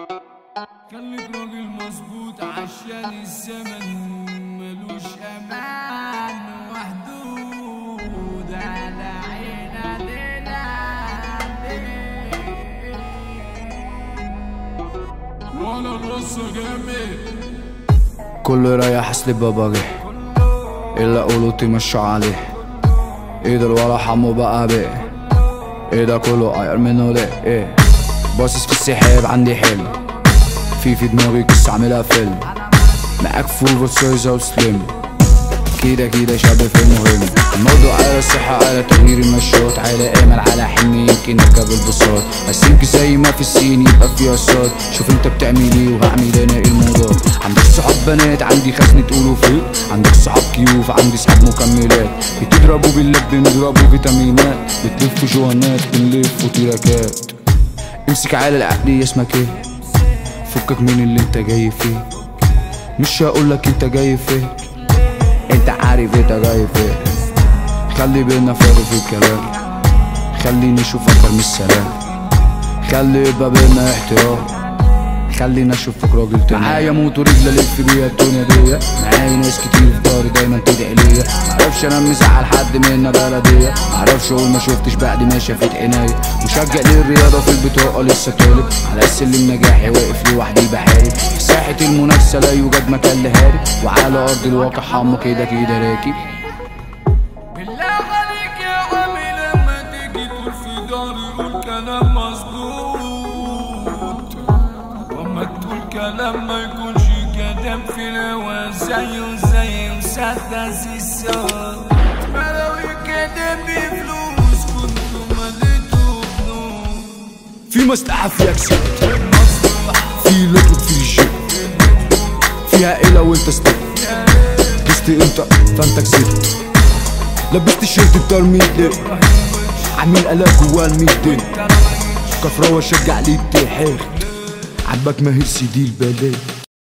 خليك راجل مظبوط عشان الزمن ملوش امان وحدود على عين علينا ولا الرصة جامد كله يريح اصل بابا جه الا قولوتي مشوا عليه ايد الورا حمو بقى بيه ايه ده كله قاير منه ليه ايه باصص في السحاب عندي حلم في في دماغي قصة عاملها فيلم معاك فول وسويزة وسليم كده كده شاب في المهم الموضوع على الصحة على تغيير النشاط على امل على حلم يمكن اركب البساط السلك زي ما في السين يبقى فيها صاد شوف انت بتعمل ايه وهعمل انا ايه الموضوع عندك صحاب بنات عندي خزنة فيه عندك صحاب كيوف عندي صحاب مكملات بتضربوا باللب بنضربوا فيتامينات بتلفوا جوانات بنلفوا تراكات امسك على العقلية اسمك ايه فكك من اللي انت جاي فيه مش هقولك انت جاي فيه انت عارف انت جاي فين خلي بينا فرق في الكلام خليني اشوفك ارمي السلام خلي يبقى بينا احترام خلينا اشوفك راجل تاني معايا موت ورجل الف بيها الدنيا دي معايا ناس كتير في داري دايما تدعي ليا معرفش انا مزعل حد منا بلدية معرفش اقول ما شفتش بعد ما شافت عينيا مشجع للرياضة في البطاقة لسه طالب على السلم نجاحي واقف لوحدي بحارب في ساحة المنافسة لا يوجد مكان لهارب وعلى ارض الواقع حمو كده كده راكب بالله عليك يا عمي لما تيجي تقول في داري قول كلام مظبوط واما تقول كلام ما يكونش كلام في الهوا زيه زي مسدس الصوت فلو الكلام بفلوس كنتوا مليتوا بنور في مصلحة فيها كسب في لطف في الجيب فيها عيلة وانت ستيب لبست انت فانت كسبت لبست الشيرت بتاع الميدان عامل قلق جوا الميدان كفراوة شجع ليك تحيرت عباك ماهر سيدي البلاد